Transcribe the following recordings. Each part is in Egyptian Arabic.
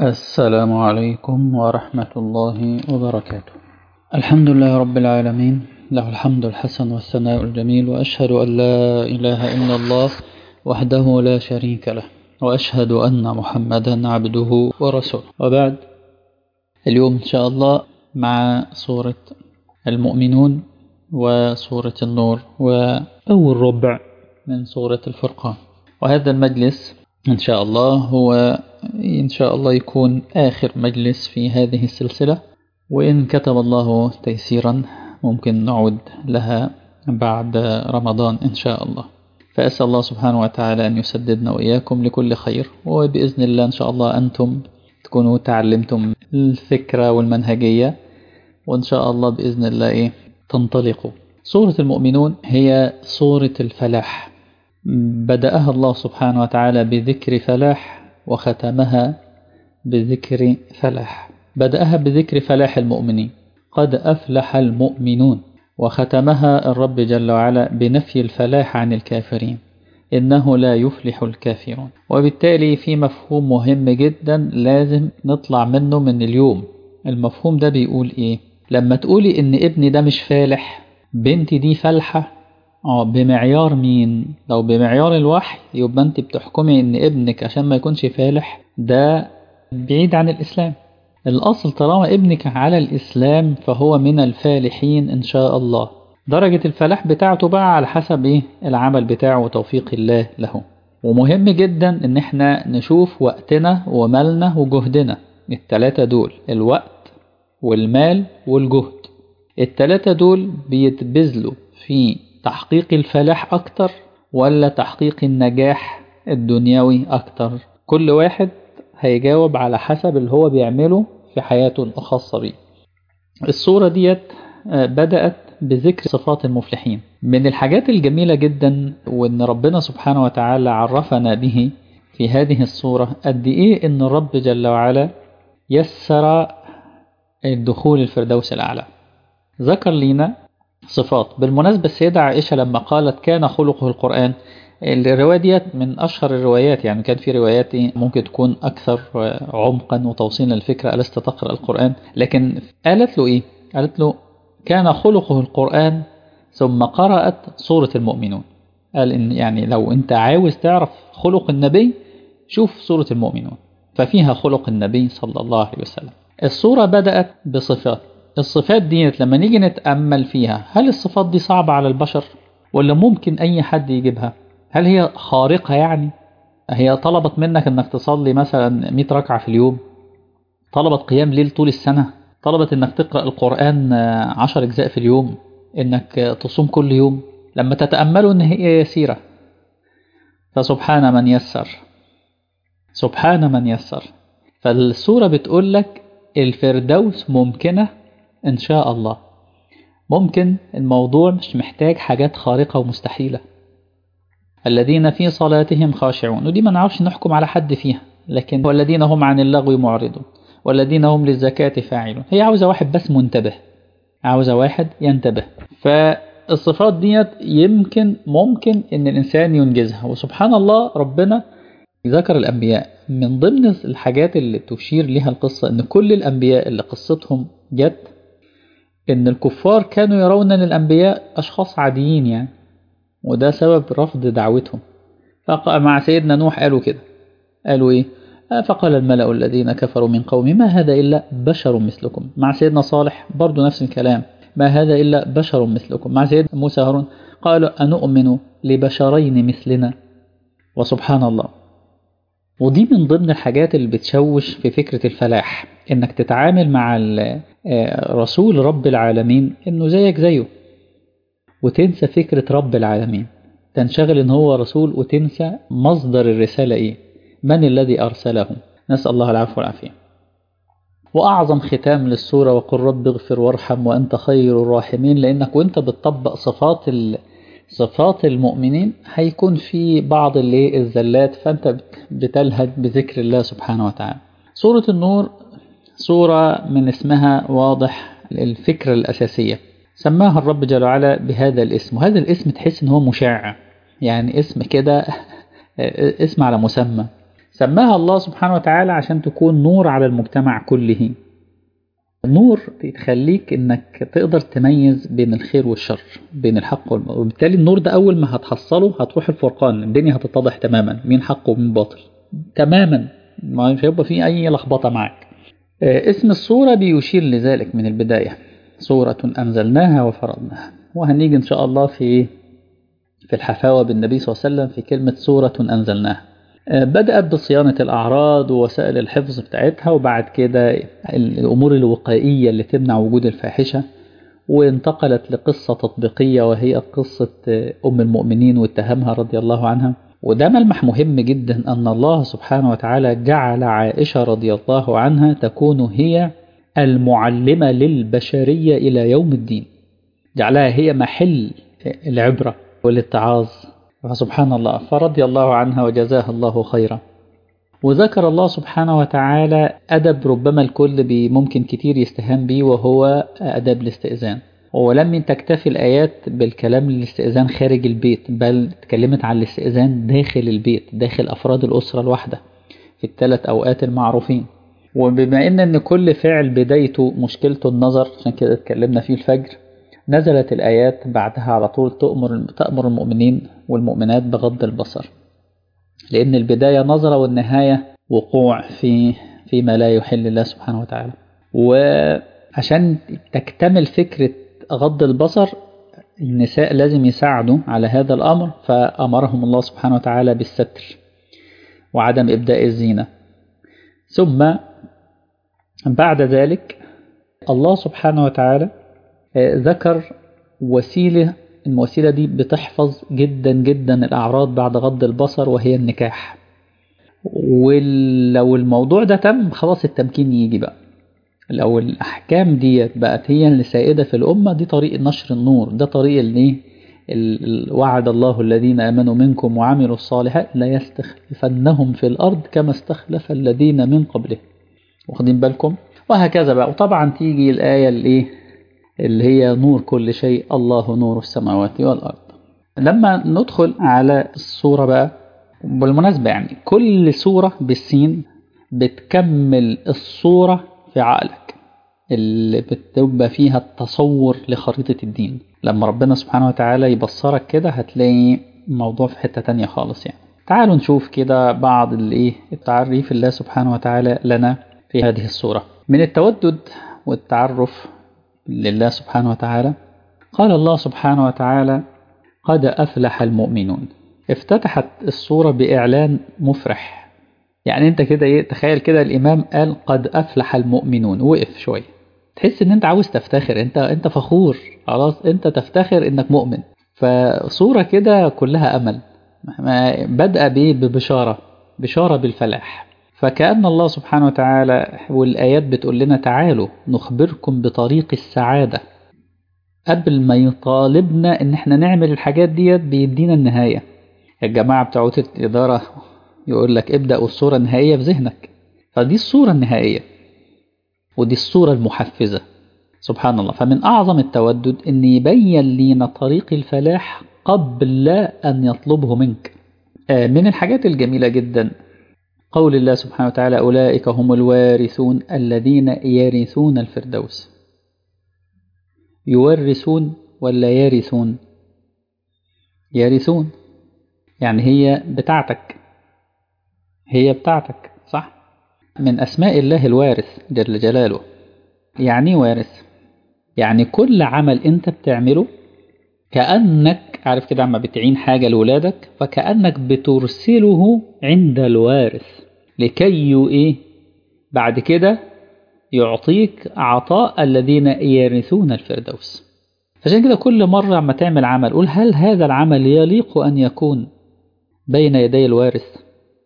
السلام عليكم ورحمة الله وبركاته الحمد لله رب العالمين له الحمد الحسن والثناء الجميل وأشهد أن لا إله إلا الله وحده لا شريك له وأشهد أن محمدا عبده ورسوله وبعد اليوم إن شاء الله مع سورة المؤمنون وسورة النور وأول ربع من سورة الفرقان وهذا المجلس إن شاء الله هو إن شاء الله يكون آخر مجلس في هذه السلسلة وإن كتب الله تيسيرا ممكن نعود لها بعد رمضان إن شاء الله فأسأل الله سبحانه وتعالى أن يسددنا وإياكم لكل خير وبإذن الله إن شاء الله أنتم تكونوا تعلمتم الفكرة والمنهجية وإن شاء الله بإذن الله إيه تنطلقوا سورة المؤمنون هي سورة الفلاح بدأها الله سبحانه وتعالى بذكر فلاح وختمها بذكر فلاح بدأها بذكر فلاح المؤمنين قد أفلح المؤمنون وختمها الرب جل وعلا بنفي الفلاح عن الكافرين إنه لا يفلح الكافرون وبالتالي في مفهوم مهم جدا لازم نطلع منه من اليوم المفهوم ده بيقول إيه لما تقولي إن ابني ده مش فالح بنتي دي فالحة اه بمعيار مين لو بمعيار الوحي يبقى انت بتحكمي ان ابنك عشان ما يكونش فالح ده بعيد عن الاسلام الاصل طالما ابنك على الاسلام فهو من الفالحين ان شاء الله درجة الفلاح بتاعته بقى على حسب ايه العمل بتاعه وتوفيق الله له ومهم جدا ان احنا نشوف وقتنا ومالنا وجهدنا التلاتة دول الوقت والمال والجهد التلاتة دول بيتبذلوا في تحقيق الفلاح أكتر ولا تحقيق النجاح الدنيوي أكتر كل واحد هيجاوب على حسب اللي هو بيعمله في حياته الخاصة بيه الصورة ديت بدأت بذكر صفات المفلحين من الحاجات الجميلة جدا وإن ربنا سبحانه وتعالى عرفنا به في هذه الصورة قد إيه إن الرب جل وعلا يسر الدخول الفردوس الأعلى ذكر لنا صفات بالمناسبة السيدة عائشة لما قالت كان خلقه القرآن الرواية ديت من أشهر الروايات يعني كان في روايات ممكن تكون أكثر عمقا وتوصيلا للفكرة ألست تقرأ القرآن لكن قالت له إيه قالت له كان خلقه القرآن ثم قرأت سورة المؤمنون قال إن يعني لو أنت عاوز تعرف خلق النبي شوف سورة المؤمنون ففيها خلق النبي صلى الله عليه وسلم السورة بدأت بصفات الصفات ديت لما نيجي نتأمل فيها هل الصفات دي صعبة على البشر ولا ممكن أي حد يجيبها هل هي خارقة يعني هي طلبت منك أنك تصلي مثلا 100 ركعة في اليوم طلبت قيام ليل طول السنة طلبت أنك تقرأ القرآن 10 أجزاء في اليوم أنك تصوم كل يوم لما تتأملوا أن هي يسيرة فسبحان من يسر سبحان من يسر فالسورة بتقول لك الفردوس ممكنة إن شاء الله ممكن الموضوع مش محتاج حاجات خارقة ومستحيلة الذين في صلاتهم خاشعون ودي ما نعرفش نحكم على حد فيها لكن والذين هم عن اللغو معرضون والذين هم للزكاة فاعلون هي عاوزة واحد بس منتبه عاوزة واحد ينتبه فالصفات ديت يمكن ممكن ان الانسان ينجزها وسبحان الله ربنا ذكر الانبياء من ضمن الحاجات اللي تشير لها القصة ان كل الانبياء اللي قصتهم جت إن الكفار كانوا يرون أن الأنبياء أشخاص عاديين يعني وده سبب رفض دعوتهم مع سيدنا نوح قالوا كده قالوا إيه فقال الملأ الذين كفروا من قومه ما هذا إلا بشر مثلكم مع سيدنا صالح برضو نفس الكلام ما هذا إلا بشر مثلكم مع سيدنا موسى هارون قالوا أنؤمن لبشرين مثلنا وسبحان الله ودي من ضمن الحاجات اللي بتشوش في فكرة الفلاح انك تتعامل مع رسول رب العالمين انه زيك زيه وتنسى فكرة رب العالمين تنشغل ان هو رسول وتنسى مصدر الرسالة ايه من الذي ارسله نسأل الله العفو والعافية واعظم ختام للسورة وقل رب اغفر وارحم وانت خير الراحمين لانك وانت بتطبق صفات صفات المؤمنين هيكون في بعض اللي الزلات فانت بتلهج بذكر الله سبحانه وتعالى سورة النور سورة من اسمها واضح الفكرة الأساسية سماها الرب جل وعلا بهذا الاسم وهذا الاسم تحس ان هو مشع يعني اسم كده اسم على مسمى سماها الله سبحانه وتعالى عشان تكون نور على المجتمع كله نور تخليك انك تقدر تميز بين الخير والشر بين الحق والباطل وبالتالي النور ده اول ما هتحصله هتروح الفرقان الدنيا هتتضح تماما مين حق ومين باطل تماما مش هيبقى فيه اي لخبطه معاك اسم الصورة بيشير لذلك من البداية صورة أنزلناها وفرضناها وهنيجي إن شاء الله في في الحفاوة بالنبي صلى الله عليه وسلم في كلمة صورة أنزلناها بدأت بصيانة الأعراض ووسائل الحفظ بتاعتها وبعد كده الأمور الوقائية اللي تمنع وجود الفاحشة وانتقلت لقصة تطبيقية وهي قصة أم المؤمنين واتهامها رضي الله عنها وده ملمح مهم جدا أن الله سبحانه وتعالى جعل عائشة رضي الله عنها تكون هي المعلمة للبشرية إلى يوم الدين جعلها هي محل العبرة والاتعاظ فسبحان الله فرضي الله عنها وجزاها الله خيرا وذكر الله سبحانه وتعالى أدب ربما الكل ممكن كتير يستهان به وهو أدب الاستئذان ولم تكتفي الآيات بالكلام الاستئذان خارج البيت بل تكلمت عن الاستئذان داخل البيت داخل أفراد الأسرة الواحدة في الثلاث أوقات المعروفين وبما إن, إن كل فعل بدايته مشكلته النظر عشان كده اتكلمنا فيه الفجر نزلت الآيات بعدها على طول تأمر, تأمر المؤمنين والمؤمنات بغض البصر لأن البداية نظرة والنهاية وقوع في فيما لا يحل الله سبحانه وتعالى وعشان تكتمل فكرة غض البصر النساء لازم يساعدوا على هذا الأمر فأمرهم الله سبحانه وتعالى بالستر وعدم إبداء الزينة ثم بعد ذلك الله سبحانه وتعالى ذكر وسيلة الوسيلة دي بتحفظ جدا جدا الأعراض بعد غض البصر وهي النكاح ولو الموضوع ده تم خلاص التمكين يجي بقى لو الأحكام ديت بقت هي اللي سائدة في الأمة دي طريق نشر النور ده طريق اللي وعد الله الذين آمنوا منكم وعملوا الصالحات لا يستخلفنهم في الأرض كما استخلف الذين من قبلهم واخدين بالكم وهكذا بقى وطبعا تيجي الآية اللي اللي هي نور كل شيء الله نور السماوات والأرض لما ندخل على الصورة بقى بالمناسبة يعني كل سورة بالسين بتكمل الصورة في عقلك اللي بتبقى فيها التصور لخريطة الدين لما ربنا سبحانه وتعالى يبصرك كده هتلاقي الموضوع في حتة تانية خالص يعني تعالوا نشوف كده بعض الايه التعريف الله سبحانه وتعالى لنا في هذه الصورة من التودد والتعرف لله سبحانه وتعالى قال الله سبحانه وتعالى قد أفلح المؤمنون افتتحت الصورة بإعلان مفرح يعني انت كده ايه تخيل كده الإمام قال قد أفلح المؤمنون وقف شوية تحس ان انت عاوز تفتخر انت انت فخور خلاص انت تفتخر انك مؤمن فصورة كده كلها أمل بدأ بيه ببشارة بشارة بالفلاح فكأن الله سبحانه وتعالى والآيات بتقول لنا تعالوا نخبركم بطريق السعادة قبل ما يطالبنا ان احنا نعمل الحاجات ديت بيدينا النهاية الجماعة بتوع الإدارة يقول لك ابدأ الصورة النهائية في ذهنك فدي الصورة النهائية ودي الصورة المحفزة سبحان الله فمن أعظم التودد أن يبين لنا طريق الفلاح قبل أن يطلبه منك من الحاجات الجميلة جدا قول الله سبحانه وتعالى أولئك هم الوارثون الذين يرثون الفردوس يورثون ولا يرثون يرثون يعني هي بتاعتك هي بتاعتك صح من أسماء الله الوارث جل جلاله يعني وارث يعني كل عمل انت بتعمله كأنك عارف كده عما بتعين حاجة لولادك فكأنك بترسله عند الوارث لكي ايه بعد كده يعطيك عطاء الذين يرثون الفردوس عشان كده كل مرة عما تعمل عمل قول هل هذا العمل يليق أن يكون بين يدي الوارث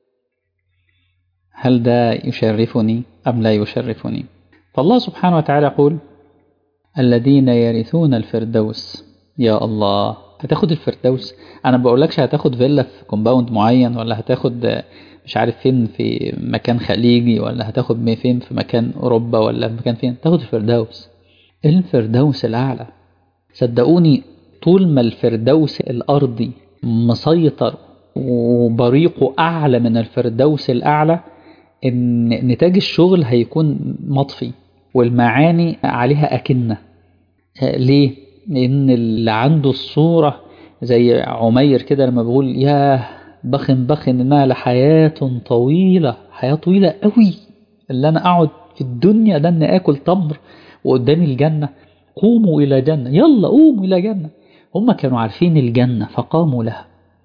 هل ده يشرفني أم لا يشرفني فالله سبحانه وتعالى يقول الذين يرثون الفردوس يا الله هتاخد الفردوس انا بقولكش هتاخد فيلا في كومباوند معين ولا هتاخد مش عارف فين في مكان خليجي ولا هتاخد فين في مكان اوروبا ولا في مكان فين تاخد الفردوس الفردوس الاعلى صدقوني طول ما الفردوس الارضي مسيطر وبريقه أعلى من الفردوس الأعلى إن نتاج الشغل هيكون مطفي والمعاني عليها أكنة ليه؟ لأن اللي عنده الصورة زي عمير كده لما بيقول يا بخن بخن إنها لحياة طويلة حياة طويلة قوي اللي أنا أقعد في الدنيا ده إني آكل تمر وقدامي الجنة قوموا إلى جنة يلا قوموا إلى جنة هم كانوا عارفين الجنة فقاموا لها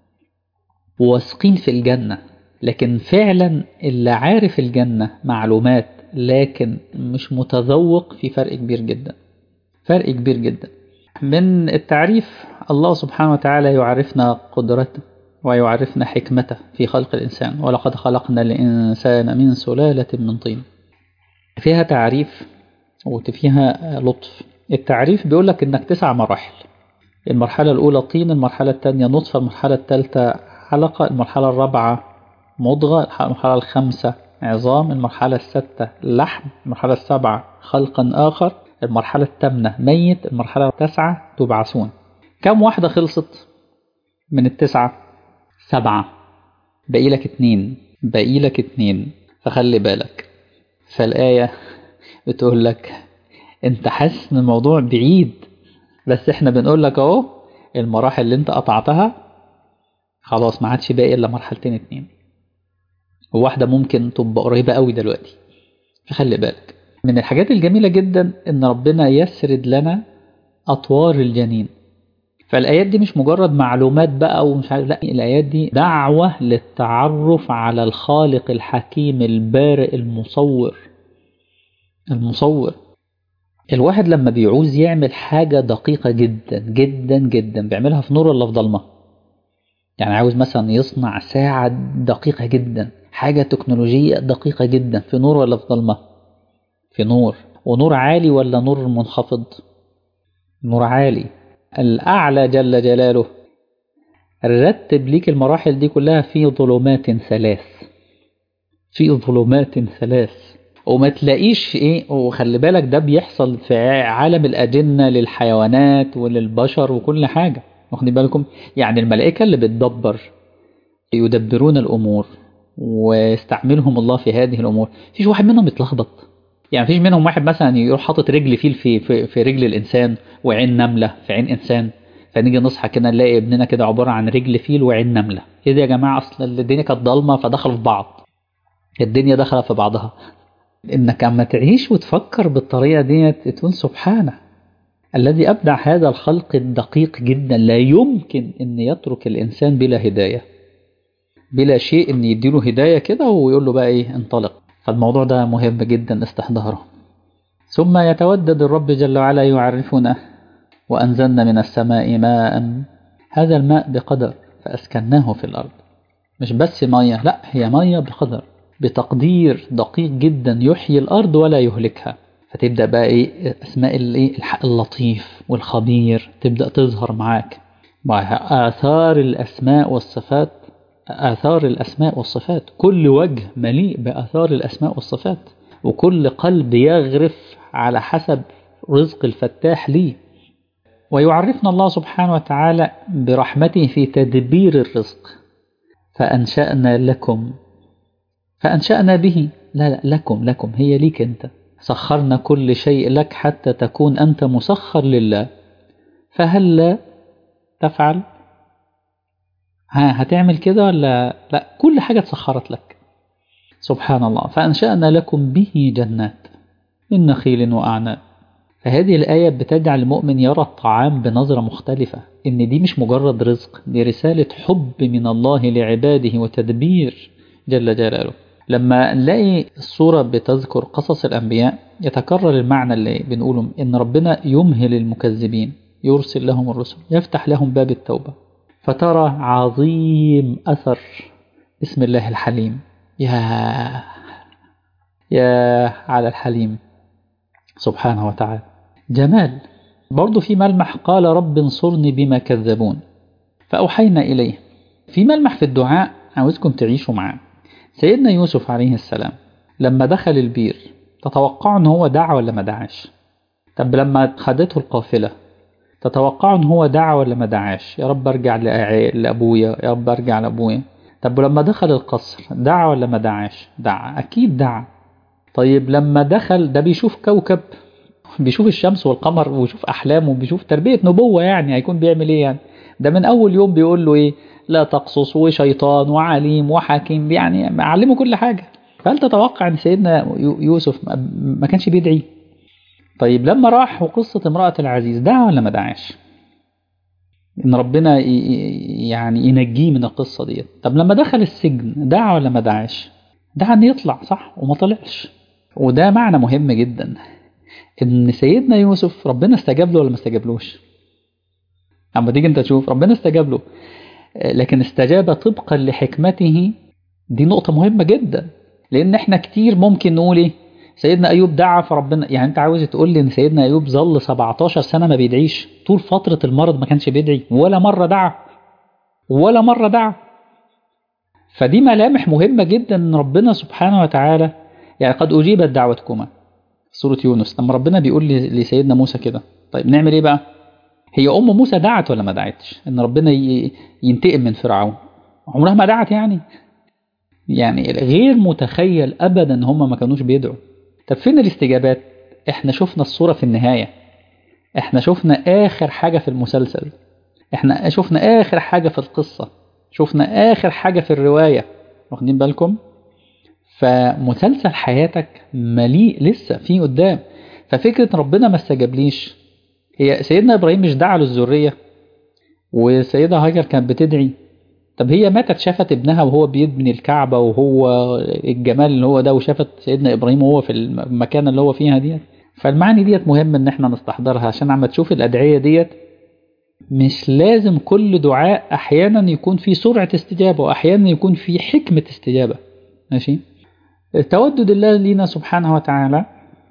واثقين في الجنة لكن فعلا اللي عارف الجنة معلومات لكن مش متذوق في فرق كبير جدا فرق كبير جدا من التعريف الله سبحانه وتعالى يعرفنا قدرته ويعرفنا حكمته في خلق الإنسان ولقد خلقنا الإنسان من سلالة من طين فيها تعريف وفيها لطف التعريف بيقول لك إنك تسع مراحل المرحلة الأولى طين المرحلة الثانية نطفة المرحلة الثالثة حلقة المرحلة الرابعة مضغة المرحلة الخامسة عظام المرحلة الستة لحم المرحلة السابعة خلقا آخر المرحلة الثامنة ميت المرحلة التاسعة تبعثون كم واحدة خلصت من التسعة سبعة باقي لك اتنين باقي لك اتنين فخلي بالك فالآية بتقول لك انت حاسس ان الموضوع بعيد بس احنا بنقول لك اهو المراحل اللي انت قطعتها خلاص ما عادش باقي الا مرحلتين اتنين وواحدة ممكن تبقى قريبة قوي دلوقتي فخلي بالك من الحاجات الجميلة جدا ان ربنا يسرد لنا اطوار الجنين فالآيات دي مش مجرد معلومات بقى ومش عارف لا الآيات دي دعوة للتعرف على الخالق الحكيم البارئ المصور المصور الواحد لما بيعوز يعمل حاجة دقيقة جدا جدا جدا بيعملها في نور ولا في ضلمة يعني عاوز مثلا يصنع ساعة دقيقة جدا حاجة تكنولوجية دقيقة جدا في نور ولا في ضلمة في نور ونور عالي ولا نور منخفض نور عالي الأعلى جل جلاله رتب ليك المراحل دي كلها في ظلمات ثلاث في ظلمات ثلاث وما تلاقيش ايه وخلي بالك ده بيحصل في عالم الأجنة للحيوانات وللبشر وكل حاجة واخدين بالكم يعني الملائكة اللي بتدبر يدبرون الأمور ويستعملهم الله في هذه الأمور فيش واحد منهم يتلخبط يعني فيش منهم واحد مثلا يروح حاطط رجل فيل في, في, في رجل الإنسان وعين نملة في عين إنسان فنيجي نصحى كده نلاقي ابننا كده عبارة عن رجل فيل وعين نملة ايه ده يا جماعة أصلا الدنيا كانت ضلمة فدخلوا في بعض الدنيا دخل في بعضها انك اما تعيش وتفكر بالطريقة ديت تقول سبحانه الذي أبدع هذا الخلق الدقيق جدا لا يمكن أن يترك الإنسان بلا هداية بلا شيء أن يديله هداية كده ويقول له بقى إيه انطلق فالموضوع ده مهم جدا استحضاره ثم يتودد الرب جل وعلا يعرفنا وأنزلنا من السماء ماء هذا الماء بقدر فأسكناه في الأرض مش بس مية لا هي مية بقدر بتقدير دقيق جدا يحيي الأرض ولا يهلكها فتبدأ بقى إيه أسماء الإيه اللطيف والخبير تبدأ تظهر معاك آثار الأسماء والصفات آثار الأسماء والصفات كل وجه مليء بآثار الأسماء والصفات وكل قلب يغرف على حسب رزق الفتاح ليه ويعرفنا الله سبحانه وتعالى برحمته في تدبير الرزق فأنشأنا لكم فأنشأنا به لا لا لكم لكم هي ليك أنت سخرنا كل شيء لك حتى تكون أنت مسخر لله فهل لا تفعل ها هتعمل كده ولا لا كل حاجة تسخرت لك سبحان الله فأنشأنا لكم به جنات من نخيل وأعناب فهذه الآية بتجعل المؤمن يرى الطعام بنظرة مختلفة إن دي مش مجرد رزق دي رسالة حب من الله لعباده وتدبير جل جلاله لما نلاقي الصورة بتذكر قصص الأنبياء يتكرر المعنى اللي بنقوله إن ربنا يمهل المكذبين يرسل لهم الرسل يفتح لهم باب التوبة فترى عظيم أثر اسم الله الحليم يا يا على الحليم سبحانه وتعالى جمال برضو في ملمح قال رب انصرني بما كذبون فأوحينا إليه في ملمح في الدعاء عاوزكم تعيشوا معاه سيدنا يوسف عليه السلام لما دخل البير تتوقعوا ان هو دعا ولا ما دعاش طب لما خدته القافلة تتوقعوا ان هو دعا ولا ما دعاش يا رب ارجع لأع- لابويا يا رب ارجع لابويا طب ولما دخل القصر دعا ولا ما دعاش دعا اكيد دعا طيب لما دخل ده بيشوف كوكب بيشوف الشمس والقمر وبيشوف احلامه وبيشوف تربيه نبوه يعني هيكون بيعمل ايه يعني ده من اول يوم بيقول له ايه لا تقصص وشيطان وعليم وحكيم يعني معلمه كل حاجه فهل تتوقع ان سيدنا يو- يوسف ما- ما كانش بيدعي طيب لما راح وقصه امراه العزيز دعا ولا ما دعاش ان ربنا ي- ي- يعني ينجيه من القصه ديت طب لما دخل السجن دعا ولا ما دعاش دعا ان يطلع صح وما طلعش وده معنى مهم جدا ان سيدنا يوسف ربنا استجاب له ولا ما استجابلوش اما تيجي انت تشوف ربنا استجاب له آه، لكن استجاب طبقا لحكمته دي نقطة مهمة جدا لأن احنا كتير ممكن نقول ايه سيدنا أيوب دعا فربنا يعني أنت عاوز تقول لي إن سيدنا أيوب ظل 17 سنة ما بيدعيش طول فترة المرض ما كانش بيدعي ولا مرة دعا ولا مرة دعا فدي ملامح مهمة جدا إن ربنا سبحانه وتعالى يعني قد أجيبت دعوتكما سورة يونس لما ربنا بيقول لي- لسيدنا موسى كده طيب نعمل ايه بقى هي ام موسى دعت ولا ما دعتش ان ربنا ي- ينتقم من فرعون عمرها ما دعت يعني يعني غير متخيل ابدا ان هم ما كانوش بيدعوا طب فين الاستجابات احنا شفنا الصورة في النهاية احنا شفنا اخر حاجة في المسلسل احنا شفنا اخر حاجة في القصة شفنا اخر حاجة في الرواية واخدين بالكم فمسلسل حياتك مليء لسه في قدام ففكرة ربنا ما استجابليش هي سيدنا ابراهيم مش دعا له الذرية وسيدة هاجر كانت بتدعي طب هي ماتت شافت ابنها وهو بيبني الكعبة وهو الجمال اللي هو ده وشافت سيدنا ابراهيم وهو في المكان اللي هو فيها ديت فالمعاني ديت مهم ان احنا نستحضرها عشان عم تشوف الادعية ديت مش لازم كل دعاء احيانا يكون في سرعة استجابة واحيانا يكون في حكمة استجابة ماشي تودد الله لينا سبحانه وتعالى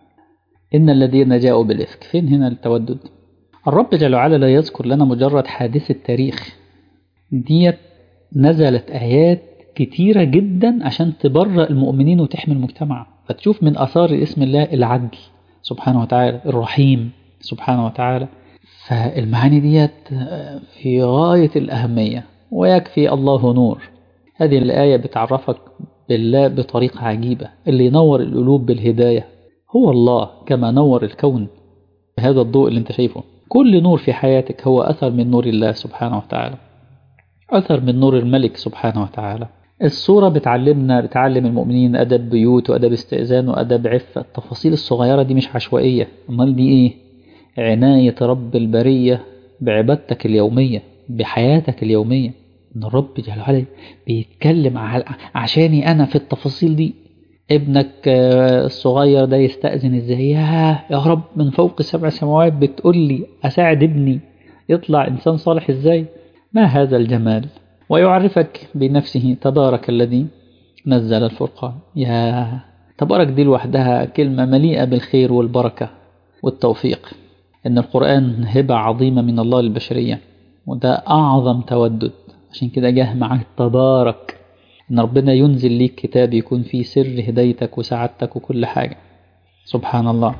إن الذين جاءوا بالإفك فين هنا التودد الرب جل وعلا لا يذكر لنا مجرد حادثة تاريخ ديت نزلت آيات كتيرة جدا عشان تبرأ المؤمنين وتحمي المجتمع فتشوف من أثار اسم الله العدل سبحانه وتعالى الرحيم سبحانه وتعالى فالمعاني ديت في غاية الأهمية ويكفي الله نور هذه الآية بتعرفك بالله بطريقة عجيبة اللي ينور القلوب بالهداية هو الله كما نور الكون بهذا الضوء اللي انت شايفه كل نور في حياتك هو أثر من نور الله سبحانه وتعالى أثر من نور الملك سبحانه وتعالى الصورة بتعلمنا بتعلم المؤمنين أدب بيوت وأدب استئذان وأدب عفة التفاصيل الصغيرة دي مش عشوائية أمال دي إيه عناية رب البرية بعبادتك اليومية بحياتك اليومية إن الرب جل وعلا بيتكلم عشاني أنا في التفاصيل دي ابنك الصغير ده يستأذن ازاي يا يا رب من فوق سبع سماوات بتقول لي أساعد ابني يطلع إنسان صالح ازاي ما هذا الجمال ويعرفك بنفسه تبارك الذي نزل الفرقان يا تبارك دي لوحدها كلمة مليئة بالخير والبركة والتوفيق إن القرآن هبة عظيمة من الله للبشرية وده أعظم تودد عشان كده جه مع تبارك إن ربنا ينزل ليك كتاب يكون فيه سر هدايتك وسعادتك وكل حاجة سبحان الله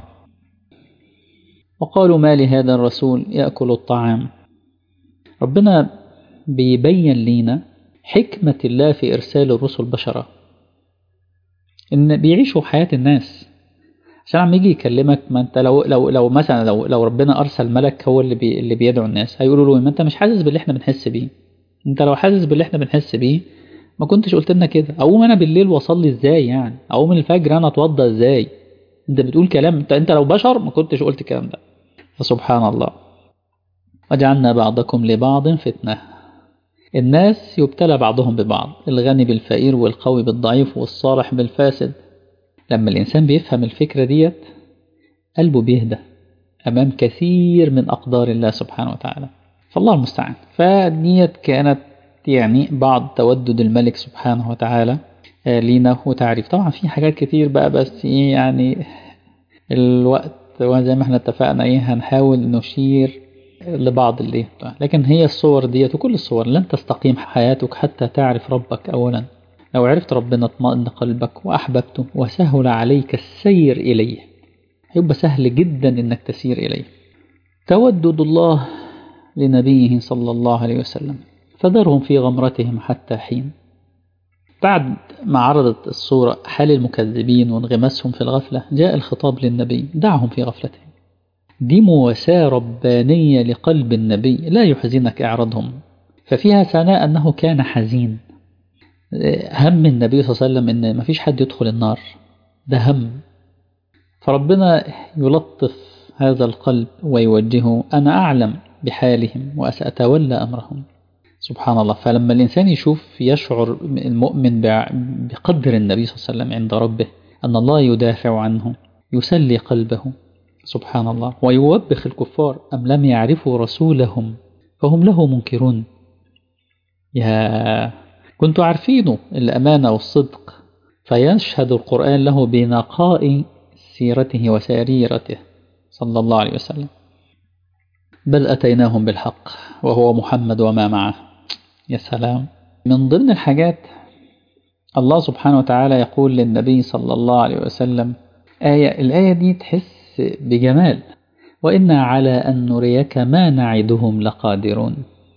وقالوا ما لهذا الرسول يأكل الطعام ربنا بيبين لينا حكمة الله في إرسال الرسل بشرة إن بيعيشوا حياة الناس عشان عم يجي يكلمك ما انت لو لو لو مثلا لو لو ربنا ارسل ملك هو اللي بي اللي بيدعو الناس هيقولوا له ما انت مش حاسس باللي احنا بنحس بيه انت لو حاسس باللي احنا بنحس بيه ما كنتش قلت لنا كده اقوم انا بالليل واصلي ازاي يعني اقوم الفجر انا اتوضى ازاي انت بتقول كلام انت انت لو بشر ما كنتش قلت الكلام ده فسبحان الله وجعلنا بعضكم لبعض فتنه الناس يبتلى بعضهم ببعض الغني بالفقير والقوي بالضعيف والصالح بالفاسد لما الإنسان بيفهم الفكرة ديت قلبه بيهدى أمام كثير من أقدار الله سبحانه وتعالى فالله المستعان فديت كانت يعني بعض تودد الملك سبحانه وتعالى لينا وتعريف طبعا في حاجات كتير بقى بس ايه يعني الوقت وزي ما احنا اتفقنا ايه هنحاول نشير لبعض اللي لكن هي الصور ديت وكل الصور لن تستقيم حياتك حتى تعرف ربك أولا لو عرفت ربنا اطمئن قلبك وأحببته وسهل عليك السير إليه هيبقى سهل جدا إنك تسير إليه تودد الله لنبيه صلى الله عليه وسلم فذرهم في غمرتهم حتى حين بعد ما عرضت الصورة حال المكذبين وانغماسهم في الغفلة جاء الخطاب للنبي دعهم في غفلتهم دي مواساة ربانية لقلب النبي لا يحزنك إعراضهم ففيها ثناء أنه كان حزين هم النبي صلى الله عليه وسلم أن ما فيش حد يدخل النار ده هم فربنا يلطف هذا القلب ويوجهه أنا أعلم بحالهم وسأتولى أمرهم سبحان الله فلما الإنسان يشوف يشعر المؤمن بقدر النبي صلى الله عليه وسلم عند ربه أن الله يدافع عنه يسلي قلبه سبحان الله ويوبخ الكفار أم لم يعرفوا رسولهم فهم له منكرون يا كنتوا عارفينه الأمانة والصدق فيشهد القرآن له بنقاء سيرته وسريرته صلى الله عليه وسلم بل أتيناهم بالحق وهو محمد وما معه يا سلام من ضمن الحاجات الله سبحانه وتعالى يقول للنبي صلى الله عليه وسلم آية الآية دي تحس بجمال وإنا على أن نريك ما نعدهم لقادرون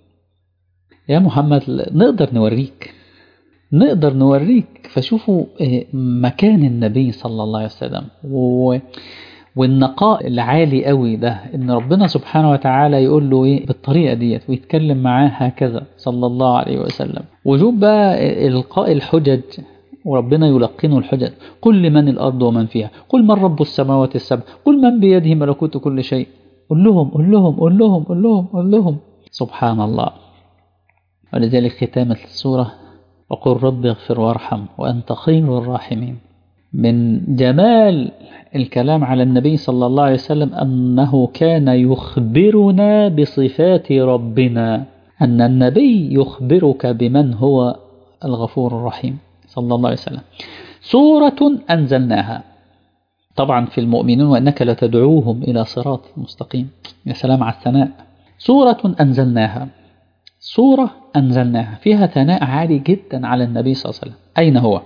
يا محمد نقدر نوريك نقدر نوريك فشوفوا مكان النبي صلى الله عليه وسلم و... والنقاء العالي قوي ده ان ربنا سبحانه وتعالى يقول له ايه بالطريقه ديت ويتكلم معاه هكذا صلى الله عليه وسلم وجوب بقى القاء الحجج وربنا يلقنه الحجج قل لمن الارض ومن فيها قل من رب السماوات السبع قل من بيده ملكوت كل شيء قل لهم قل لهم قل لهم قل لهم قل لهم سبحان الله ولذلك ختامة السورة وقل رب اغفر وارحم وأنت خير الراحمين من جمال الكلام على النبي صلى الله عليه وسلم أنه كان يخبرنا بصفات ربنا أن النبي يخبرك بمن هو الغفور الرحيم صلى الله عليه وسلم سورة أنزلناها طبعا في المؤمنون وأنك لتدعوهم إلى صراط مستقيم يا سلام على الثناء سورة أنزلناها سورة أنزلناها فيها ثناء عالي جدا على النبي صلى الله عليه وسلم أين هو؟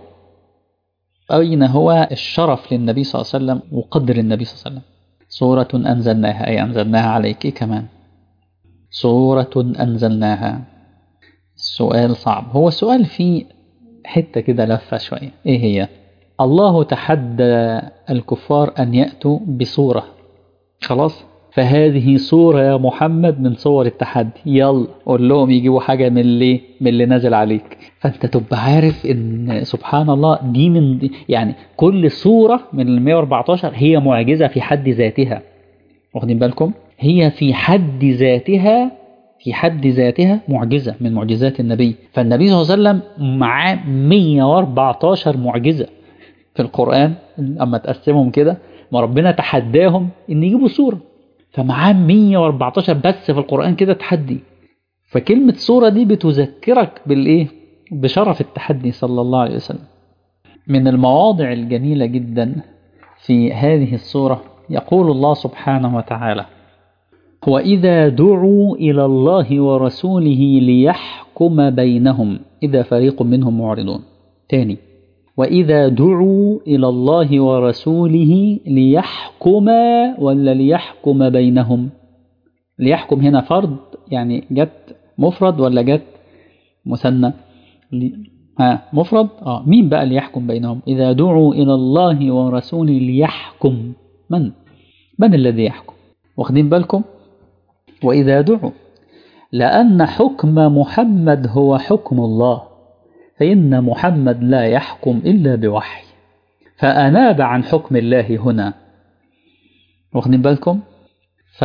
أين هو الشرف للنبي صلى الله عليه وسلم وقدر النبي صلى الله عليه وسلم سورة أنزلناها أي أنزلناها عليك كمان سورة أنزلناها سؤال صعب هو السؤال فيه حتة كده لفة شوية إيه هي الله تحدى الكفار أن يأتوا بصورة خلاص فهذه صورة يا محمد من صور التحدي يلا قول لهم يجيبوا حاجة من اللي من اللي نازل عليك فانت تبقى عارف ان سبحان الله دي من دي يعني كل صورة من ال 114 هي معجزة في حد ذاتها واخدين بالكم هي في حد ذاتها في حد ذاتها معجزة من معجزات النبي فالنبي صلى الله عليه وسلم معاه 114 معجزة في القرآن أما تقسمهم كده ما ربنا تحداهم إن يجيبوا صورة فمعاه 114 بس في القرآن كده تحدي فكلمة صورة دي بتذكرك بالإيه بشرف التحدي صلى الله عليه وسلم من المواضع الجميلة جدا في هذه الصورة يقول الله سبحانه وتعالى وإذا دعوا إلى الله ورسوله ليحكم بينهم إذا فريق منهم معرضون تاني وإذا دعوا إلى الله ورسوله ليحكم ولا ليحكم بينهم ليحكم هنا فرد يعني جت مفرد ولا جت مثنى ها مفرد اه مين بقى اللي يحكم بينهم إذا دعوا إلى الله ورسوله ليحكم من من الذي يحكم واخدين بالكم وإذا دعوا لأن حكم محمد هو حكم الله فإن محمد لا يحكم إلا بوحي فأناب عن حكم الله هنا واخدين بالكم ف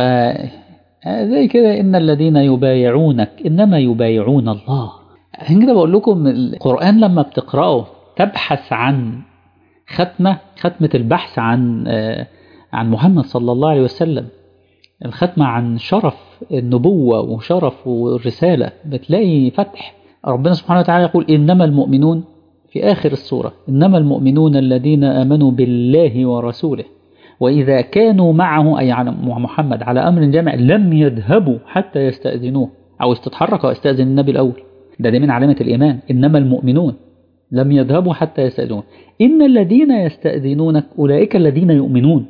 زي كده إن الذين يبايعونك إنما يبايعون الله عشان كده بقول لكم القرآن لما بتقرأه تبحث عن ختمة ختمة البحث عن عن محمد صلى الله عليه وسلم الختمة عن شرف النبوة وشرف والرسالة بتلاقي فتح ربنا سبحانه وتعالى يقول إنما المؤمنون في آخر السورة إنما المؤمنون الذين آمنوا بالله ورسوله وإذا كانوا معه أي على محمد على أمر جامع لم يذهبوا حتى يستأذنوه أو استتحرك واستأذن النبي الأول ده دي من علامة الإيمان إنما المؤمنون لم يذهبوا حتى يستأذنون إن الذين يستأذنونك أولئك الذين يؤمنون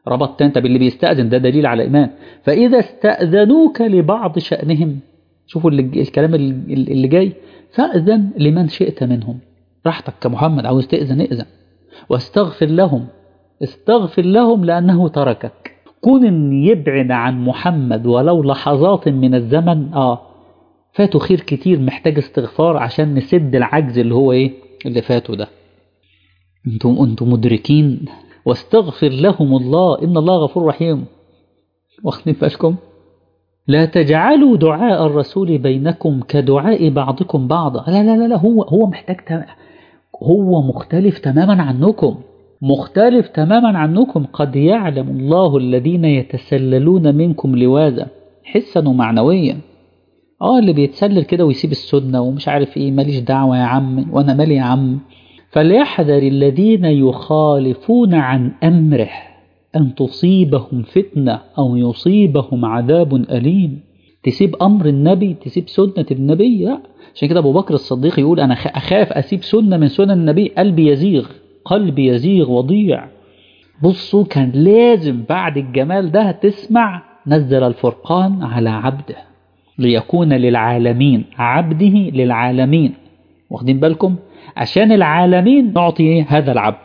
ربطت انت باللي بيستأذن ده دليل على إيمان فإذا استأذنوك لبعض شأنهم شوفوا اللي الكلام اللي جاي فأذن لمن شئت منهم راحتك كمحمد عاوز تأذن ائذن واستغفر لهم استغفر لهم لأنه تركك كون ان يبعد عن محمد ولو لحظات من الزمن اه فاته خير كتير محتاج استغفار عشان نسد العجز اللي هو ايه اللي فاته ده انتم انتم مدركين واستغفر لهم الله ان الله غفور رحيم واخدين بالكم لا تجعلوا دعاء الرسول بينكم كدعاء بعضكم بعضا لا لا لا, لا هو هو محتاج تم... هو مختلف تماما عنكم مختلف تماما عنكم قد يعلم الله الذين يتسللون منكم لواذا حسا ومعنويا اه اللي بيتسلل كده ويسيب السنة ومش عارف ايه ماليش دعوة يا عم وانا مالي يا عم فليحذر الذين يخالفون عن امره ان تصيبهم فتنة او يصيبهم عذاب اليم تسيب امر النبي تسيب سنة النبي لا عشان كده ابو بكر الصديق يقول انا اخاف اسيب سنة من سنن النبي قلبي يزيغ قلبي يزيغ وضيع بصوا كان لازم بعد الجمال ده تسمع نزل الفرقان على عبده ليكون للعالمين عبده للعالمين واخدين بالكم عشان العالمين نعطي ايه هذا العبد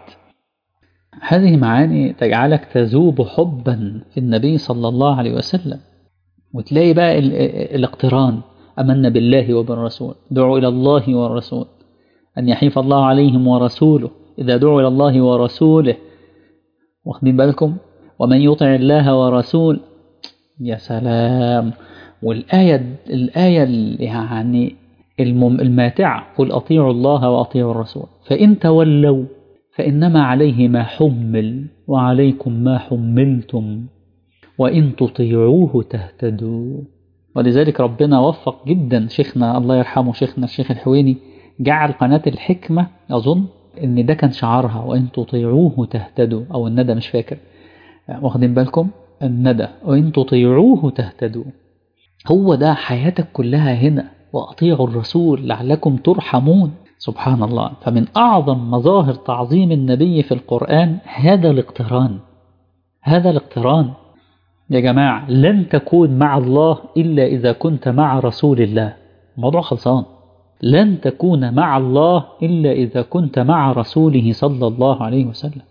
هذه معاني تجعلك تذوب حبا في النبي صلى الله عليه وسلم وتلاقي بقى ال ال الاقتران أمنا بالله وبالرسول دعوا إلى الله والرسول أن يحيف الله عليهم ورسوله إذا دعوا إلى الله ورسوله واخدين بالكم ومن يطع الله ورسول يا سلام والآية الآية يعني الماتعة قل أطيعوا الله وأطيعوا الرسول فإن تولوا فإنما عليه ما حمل وعليكم ما حملتم وإن تطيعوه تهتدوا ولذلك ربنا وفق جدا شيخنا الله يرحمه شيخنا الشيخ الحويني جعل قناة الحكمة أظن ان ده كان شعارها وان تطيعوه تهتدوا او الندى مش فاكر واخدين بالكم الندى وان تطيعوه تهتدوا هو ده حياتك كلها هنا واطيعوا الرسول لعلكم ترحمون سبحان الله فمن اعظم مظاهر تعظيم النبي في القران هذا الاقتران هذا الاقتران يا جماعه لن تكون مع الله الا اذا كنت مع رسول الله الموضوع خلصان لن تكون مع الله إلا إذا كنت مع رسوله صلى الله عليه وسلم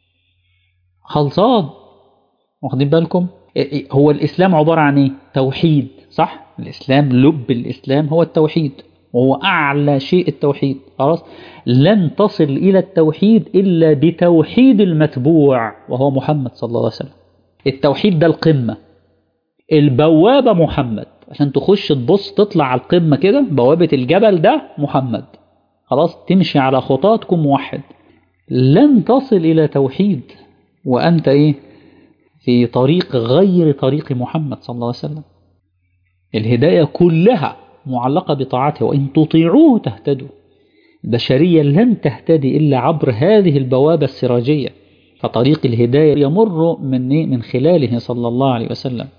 خلصان واخدين بالكم هو الإسلام عبارة عن إيه؟ توحيد صح؟ الإسلام لب الإسلام هو التوحيد وهو أعلى شيء التوحيد خلاص لن تصل إلى التوحيد إلا بتوحيد المتبوع وهو محمد صلى الله عليه وسلم التوحيد ده القمة البوابة محمد عشان تخش تبص تطلع على القمة كده بوابة الجبل ده محمد خلاص تمشي على خطاتكم موحد لن تصل إلى توحيد وأنت إيه في طريق غير طريق محمد صلى الله عليه وسلم الهداية كلها معلقة بطاعته وإن تطيعوه تهتدوا البشرية لن تهتدي إلا عبر هذه البوابة السراجية فطريق الهداية يمر من من خلاله صلى الله عليه وسلم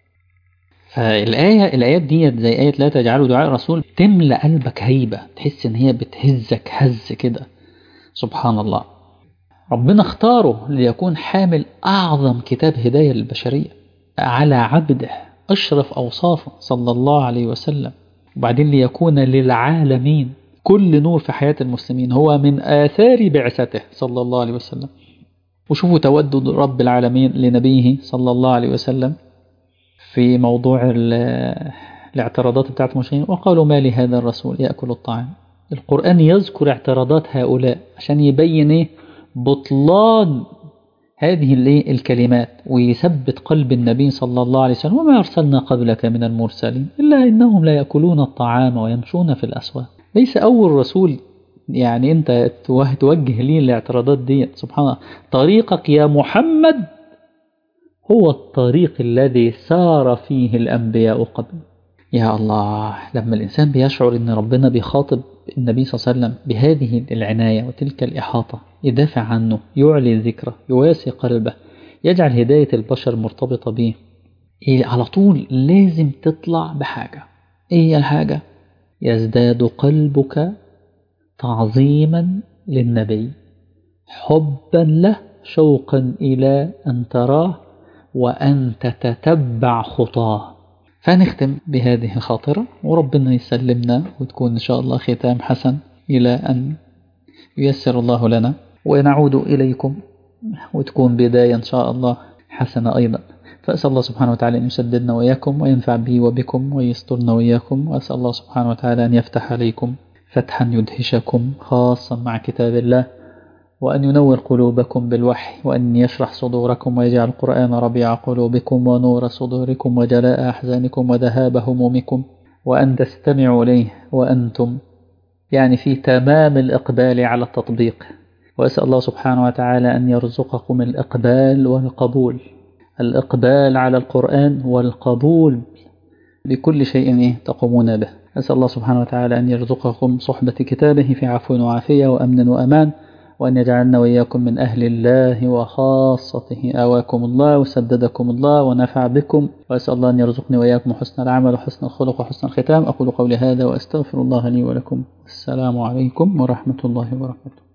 فالآية الآيات ديت زي آية لا تجعلوا دعاء الرسول تملأ قلبك هيبة تحس إن هي بتهزك هز كده سبحان الله ربنا اختاره ليكون حامل أعظم كتاب هداية للبشرية على عبده أشرف أوصافه صلى الله عليه وسلم وبعدين ليكون للعالمين كل نور في حياة المسلمين هو من آثار بعثته صلى الله عليه وسلم وشوفوا تودد رب العالمين لنبيه صلى الله عليه وسلم في موضوع الاعتراضات بتاعت المشركين وقالوا ما لهذا الرسول يأكل الطعام القرآن يذكر اعتراضات هؤلاء عشان يبين ايه بطلان هذه الايه الكلمات ويثبت قلب النبي صلى الله عليه وسلم وما أرسلنا قبلك من المرسلين إلا إنهم لا يأكلون الطعام ويمشون في الأسواق ليس أول رسول يعني أنت توجه لي الاعتراضات دي سبحان الله طريقك يا محمد هو الطريق الذي سار فيه الأنبياء قبل يا الله لما الإنسان بيشعر أن ربنا بيخاطب النبي صلى الله عليه وسلم بهذه العناية وتلك الإحاطة يدافع عنه يعلي ذكره يواسي قلبه يجعل هداية البشر مرتبطة به إيه على طول لازم تطلع بحاجة إيه هي الحاجة يزداد قلبك تعظيما للنبي حبا له شوقا إلى أن تراه وأن تتتبع خطاه فنختم بهذه الخاطرة وربنا يسلمنا وتكون إن شاء الله ختام حسن إلى أن ييسر الله لنا ونعود إليكم وتكون بداية إن شاء الله حسنة أيضا فأسأل الله سبحانه وتعالى أن يسددنا وإياكم وينفع بي وبكم ويسترنا وإياكم وأسأل الله سبحانه وتعالى أن يفتح عليكم فتحا يدهشكم خاصا مع كتاب الله وأن ينور قلوبكم بالوحي وأن يشرح صدوركم ويجعل القرآن ربيع قلوبكم ونور صدوركم وجلاء أحزانكم وذهاب همومكم وأن تستمعوا إليه وأنتم يعني في تمام الإقبال على التطبيق وأسأل الله سبحانه وتعالى أن يرزقكم الإقبال والقبول الإقبال على القرآن والقبول بكل شيء تقومون به أسأل الله سبحانه وتعالى أن يرزقكم صحبة كتابه في عفو وعافية وأمن وأمان وأن يجعلنا وإياكم من أهل الله وخاصته آواكم الله وسددكم الله ونفع بكم وأسأل الله أن يرزقني وإياكم حسن العمل وحسن الخلق وحسن الختام أقول قولي هذا وأستغفر الله لي ولكم السلام عليكم ورحمة الله وبركاته